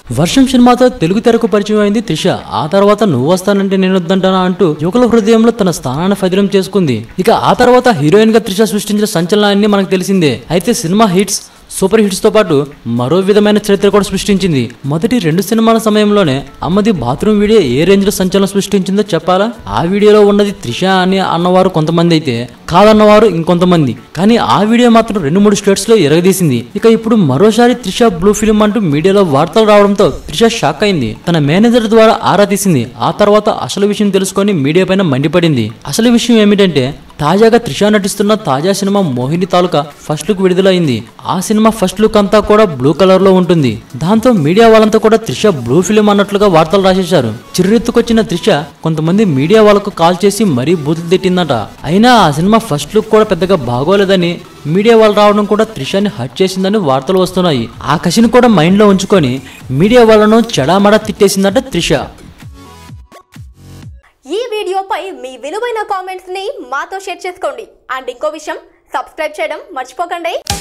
వర్షం సినిమాతో తెలుగు తెరకు పరిచయం అయింది త్రిష ఆ తర్వాత నువ్వు వస్తానంటే నేను వద్దంటానా అంటూ యువకుల హృదయంలో తన స్థానాన్ని ఫదిలం చేసుకుంది ఇక ఆ తర్వాత హీరోయిన్ గా త్రిష సృష్టించిన సంచలనాన్ని మనకు తెలిసిందే అయితే సినిమా హిట్స్ సూపర్ హిట్స్ తో పాటు మరో విధమైన చరిత్ర కూడా సృష్టించింది మొదటి రెండు సినిమాల సమయంలోనే అమ్మది బాత్రూమ్ వీడియో ఏ రేంజ్ లో సంచలనం సృష్టించిందో చెప్పాలా ఆ వీడియోలో ఉన్నది త్రిష అని అన్నవారు కొంతమంది అయితే కాదన్నవారు ఇంకొంతమంది కానీ ఆ వీడియో మాత్రం రెండు మూడు స్టేట్స్ లో ఎరగదీసింది ఇక ఇప్పుడు మరోసారి త్రిష బ్లూ ఫిల్మ్ అంటూ మీడియాలో వార్తలు రావడంతో త్రిష షాక్ అయింది తన మేనేజర్ ద్వారా ఆరా తీసింది ఆ తర్వాత అసలు విషయం తెలుసుకొని మీడియా పైన మండిపడింది అసలు విషయం ఏమిటంటే తాజాగా త్రిష నటిస్తున్న తాజా సినిమా మోహిని తాలూకా ఫస్ట్ లుక్ విడుదలైంది ఆ సినిమా ఫస్ట్ లుక్ అంతా కూడా బ్లూ కలర్ లో ఉంటుంది దాంతో మీడియా వాళ్ళంతా కూడా త్రిష బ్లూ ఫిలిం అన్నట్లుగా వార్తలు రాసేశారు చిర్రెత్తుకొచ్చిన త్రిష కొంతమంది మీడియా వాళ్ళకు కాల్ చేసి మరీ బూతులు తిట్టిందట అయినా ఆ సినిమా ఫస్ట్ లుక్ కూడా పెద్దగా బాగోలేదని మీడియా వాళ్ళు రావడం కూడా త్రిషాని హట్ చేసిందని వార్తలు వస్తున్నాయి ఆ కసిని కూడా మైండ్ లో ఉంచుకొని మీడియా వాళ్ళను చెడామడా తిట్టేసిందట త్రిష ఈ వీడియోపై మీ విలువైన కామెంట్స్ ని మాతో షేర్ చేసుకోండి అండ్ ఇంకో విషయం సబ్స్క్రైబ్ చేయడం మర్చిపోకండి